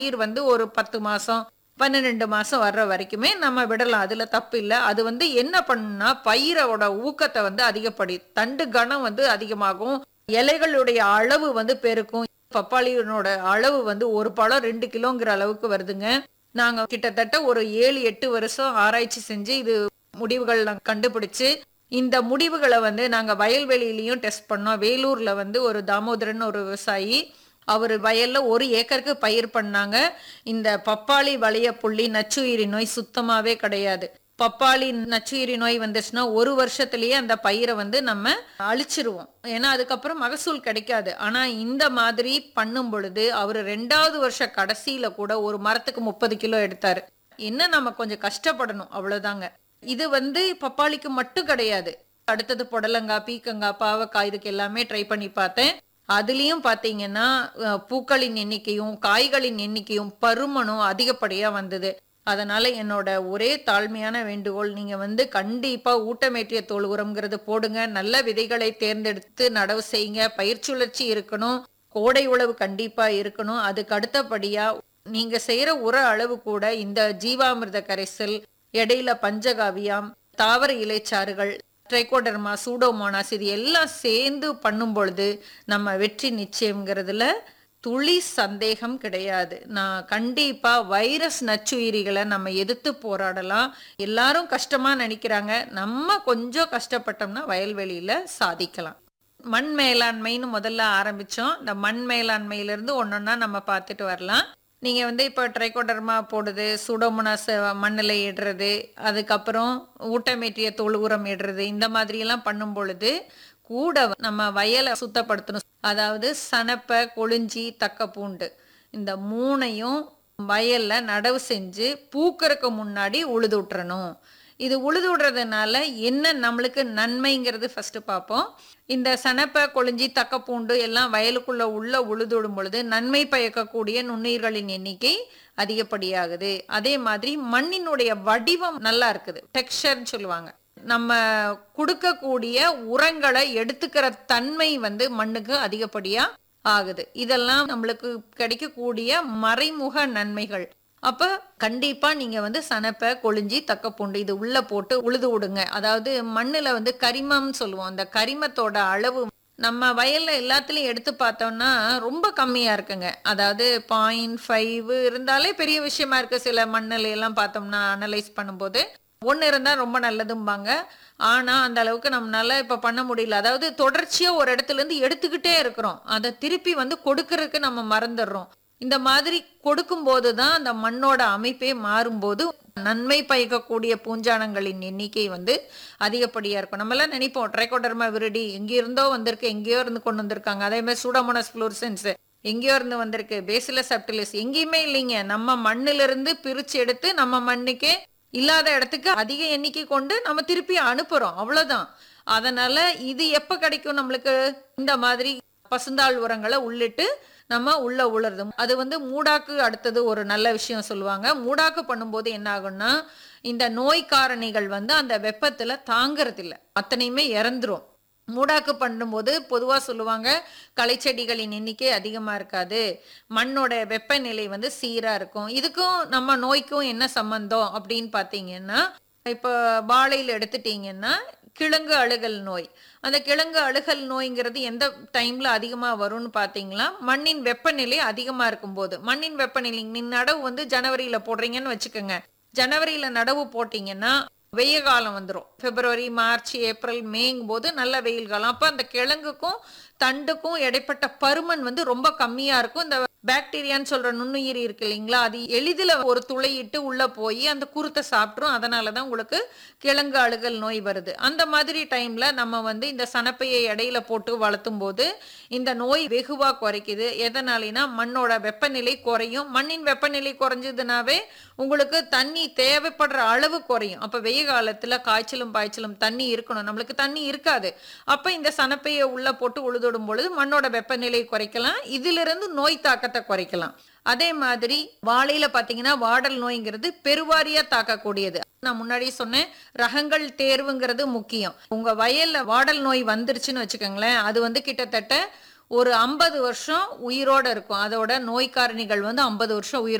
பயிர் வந்து ஒரு பத்து மாசம் பன்னிரெண்டு மாசம் வர்ற வரைக்குமே நம்ம விடலாம் அதுல தப்பு இல்லை அது வந்து என்ன பண்ணுனா பயிரோட ஊக்கத்தை வந்து அதிகப்படி தண்டு கனம் வந்து அதிகமாகும் இலைகளுடைய அளவு வந்து பெருக்கும் பப்பாளியோட அளவு வந்து ஒரு பழம் ரெண்டு கிலோங்கிற அளவுக்கு வருதுங்க நாங்க கிட்டத்தட்ட ஒரு ஏழு எட்டு வருஷம் ஆராய்ச்சி செஞ்சு இது முடிவுகள் நாங்க கண்டுபிடிச்சு இந்த முடிவுகளை வந்து நாங்க வயல்வெளியிலயும் டெஸ்ட் பண்ணோம் வேலூர்ல வந்து ஒரு தாமோதரன் ஒரு விவசாயி அவர் வயல்ல ஒரு ஏக்கருக்கு பயிர் பண்ணாங்க இந்த பப்பாளி வளைய புள்ளி நச்சுயிரி நோய் சுத்தமாவே கிடையாது பப்பாளி நச்சுயிரி நோய் வந்துச்சுன்னா ஒரு வருஷத்திலேயே அந்த பயிரை வந்து நம்ம அழிச்சிருவோம் ஏன்னா அதுக்கப்புறம் மகசூல் கிடைக்காது ஆனா இந்த மாதிரி பண்ணும் பொழுது அவர் ரெண்டாவது வருஷ கடைசியில கூட ஒரு மரத்துக்கு முப்பது கிலோ எடுத்தாரு என்ன நம்ம கொஞ்சம் கஷ்டப்படணும் அவ்வளவுதாங்க இது வந்து பப்பாளிக்கு மட்டும் கிடையாது அடுத்தது புடலங்காய் பீக்கங்காய் பாவக்காய் இதுக்கு எல்லாமே ட்ரை பண்ணி பார்த்தேன் அதுலயும் பாத்தீங்கன்னா அஹ், பூக்களின் எண்ணிக்கையும் காய்களின் எண்ணிக்கையும் பருமனும் அதிகப்படியா வந்தது அதனால என்னோட ஒரே தாழ்மையான வேண்டுகோள் நீங்க வந்து கண்டிப்பா ஊட்டமேற்றிய தோல் உரம்ங்கிறது போடுங்க நல்ல விதைகளை தேர்ந்தெடுத்து நடவு செய்யுங்க பயிர் சுழற்சி இருக்கணும் கோடை உழவு கண்டிப்பா இருக்கணும் அதுக்கு அடுத்தபடியா நீங்க செய்யற உர அளவு கூட இந்த ஜீவாமிர்த கரைசல் இடையில பஞ்சகாவியம் தாவர இலைச்சாறுகள் ட்ரைகோடர்மா சூடோமோனாஸ் இது எல்லாம் சேர்ந்து பண்ணும் பொழுது நம்ம வெற்றி நிச்சயம்ங்கிறதுல துளி சந்தேகம் கிடையாது நான் கண்டிப்பா வைரஸ் நச்சுயிரிகளை நம்ம எதிர்த்து போராடலாம் எல்லாரும் கஷ்டமா நினைக்கிறாங்க நம்ம கொஞ்சம் கஷ்டப்பட்டோம்னா வயல்வெளியில சாதிக்கலாம் மண் மேலாண்மைன்னு முதல்ல ஆரம்பிச்சோம் இந்த மண் மேலாண்மையில இருந்து ஒன்னொன்னா நம்ம பார்த்துட்டு வரலாம் நீங்க வந்து இப்போ ட்ரைகோடர்மா போடுது சுடோமோனாஸ் மண்ணில் இடுறது அதுக்கப்புறம் ஊட்டமேற்றிய தொழு உரம் இடுறது இந்த மாதிரி எல்லாம் பண்ணும் பொழுது கூட நம்ம வயலை சுத்தப்படுத்தணும் அதாவது சனப்பை கொழிஞ்சி தக்க பூண்டு இந்த மூணையும் வயல்ல நடவு செஞ்சு பூக்கறதுக்கு முன்னாடி உழுது விட்டுறணும் இது உழுது விடுறதுனால என்ன நம்மளுக்கு நன்மைங்கிறது ஃபர்ஸ்ட் பார்ப்போம் இந்த சனப்பை கொழிஞ்சி தக்க பூண்டு எல்லாம் வயலுக்குள்ள உள்ள உழுது விடும் பொழுது நன்மை பயக்கக்கூடிய நுண்ணுயிர்களின் எண்ணிக்கை அதிகப்படியாகுது அதே மாதிரி மண்ணினுடைய வடிவம் நல்லா இருக்குது டெக்ஸ்சர்னு சொல்லுவாங்க நம்ம கொடுக்கக்கூடிய உரங்களை எடுத்துக்கிற தன்மை வந்து மண்ணுக்கு அதிகப்படியா ஆகுது இதெல்லாம் நம்மளுக்கு கிடைக்கக்கூடிய மறைமுக நன்மைகள் அப்ப கண்டிப்பா நீங்க வந்து சனப்பை கொழிஞ்சி தக்கப்பூண்டு இது உள்ள போட்டு உழுது விடுங்க அதாவது மண்ணுல வந்து கரிமம்னு சொல்லுவோம் அந்த கரிமத்தோட அளவு நம்ம வயல்ல எல்லாத்துலயும் எடுத்து பார்த்தோம்னா ரொம்ப கம்மியா இருக்குங்க அதாவது பாயிண்ட் ஃபைவ் இருந்தாலே பெரிய விஷயமா இருக்கு சில மண்ணுல எல்லாம் பார்த்தோம்னா அனலைஸ் பண்ணும்போது ஒன்று இருந்தால் ரொம்ப நல்லதும்பாங்க ஆனால் அந்த அளவுக்கு நம்மளால இப்போ பண்ண முடியல அதாவது தொடர்ச்சியாக ஒரு இடத்துல இருந்து எடுத்துக்கிட்டே இருக்கிறோம் அதை திருப்பி வந்து கொடுக்கறதுக்கு நம்ம மறந்துடுறோம் இந்த மாதிரி கொடுக்கும்போது தான் அந்த மண்ணோட அமைப்பே மாறும்போது நன்மை பயக்கக்கூடிய பூஞ்சானங்களின் எண்ணிக்கை வந்து அதிகப்படியா இருக்கும் நம்ம எல்லாம் நினைப்போம் ட்ரைகோடர்மா விருடி எங்க இருந்தோ வந்திருக்கு எங்கேயோ இருந்து கொண்டு வந்திருக்காங்க அதே மாதிரி சூடோமோனஸ் ஃப்ளோரசன்ஸ் எங்கேயோ இருந்து வந்திருக்கு பேசிலஸ் சப்டிலிஸ் எங்கேயுமே இல்லைங்க நம்ம மண்ணில இருந்து பிரிச்சு எடுத்து நம்ம மண்ணுக்கே இல்லாத இடத்துக்கு அதிக எண்ணிக்கை கொண்டு நம்ம திருப்பி அனுப்புறோம் அவ்வளவுதான் அதனால இது எப்ப கிடைக்கும் நம்மளுக்கு இந்த மாதிரி பசுந்தாள் உரங்களை உள்ளிட்டு நம்ம உள்ள உலருது அது வந்து மூடாக்கு அடுத்தது ஒரு நல்ல விஷயம் சொல்லுவாங்க மூடாக்கு பண்ணும்போது என்ன ஆகும்னா இந்த நோய் காரணிகள் வந்து அந்த வெப்பத்துல தாங்கறது இல்ல அத்தனையுமே இறந்துரும் மூடாக்கு பண்ணும்போது பொதுவா சொல்லுவாங்க களைச்செடிகளின் எண்ணிக்கை அதிகமா இருக்காது மண்ணோட வெப்பநிலை வந்து சீரா இருக்கும் இதுக்கும் நம்ம நோய்க்கும் என்ன சம்பந்தம் அப்படின்னு பாத்தீங்கன்னா இப்போ வாழையில எடுத்துட்டீங்கன்னா கிழங்கு அழுகல் நோய் அந்த கிழங்கு அழுகல் நோய்ங்கிறது எந்த டைம்ல அதிகமா வரும்னு பாத்தீங்களா மண்ணின் வெப்பநிலை அதிகமா இருக்கும்போது மண்ணின் வெப்பநிலை நீ நடவு வந்து ஜனவரியில போடுறீங்கன்னு வச்சுக்கோங்க ஜனவரியில நடவு போட்டீங்கன்னா வெய்ய காலம் வந்துடும் பிப்ரவரி மார்ச் ஏப்ரல் மேங்கும் போது நல்ல வெயில் காலம் அப்போ அந்த கிழங்குக்கும் தண்டுக்கும் இடைப்பட்ட பருமன் வந்து ரொம்ப கம்மியா இருக்கும் இந்த பாக்டீரியான்னு சொல்ற நுண்ணுயிரி இருக்கு இல்லைங்களா அது எளிதில் ஒரு துளையிட்டு உள்ள போய் அந்த குருத்தை சாப்பிட்ரும் அதனால தான் உங்களுக்கு கிழங்கு அழுகல் நோய் வருது அந்த மாதிரி டைம்ல நம்ம வந்து இந்த சனப்பையை இடையில போட்டு வளர்த்தும் போது இந்த நோய் வெகுவா குறைக்குது எதனாலினா மண்ணோட வெப்பநிலை குறையும் மண்ணின் வெப்பநிலை குறைஞ்சதுனாவே உங்களுக்கு தண்ணி தேவைப்படுற அளவு குறையும் அப்ப வெய்ய காலத்துல காய்ச்சலும் பாய்ச்சலும் தண்ணி இருக்கணும் நம்மளுக்கு தண்ணி இருக்காது அப்ப இந்த சனப்பையை உள்ள போட்டு உழுதுடும் பொழுது மண்ணோட வெப்பநிலை குறைக்கலாம் இதிலிருந்து நோய் தாக்கத்தை குறைக்கலாம் அதே மாதிரி வாழையில பாத்தீங்கன்னா வாடல் நோய்ங்கிறது பெருவாரியா தாக்கக்கூடியது நான் முன்னாடியே சொன்னேன் ரகங்கள் தேர்வுங்கிறது முக்கியம் உங்க வயல்ல வாடல் நோய் வந்துருச்சுன்னு வச்சுக்கோங்களேன் அது வந்து கிட்டத்தட்ட ஒரு ஐம்பது வருஷம் உயிரோட இருக்கும் அதோட நோய் காரணிகள் வந்து ஐம்பது வருஷம் உயிரோட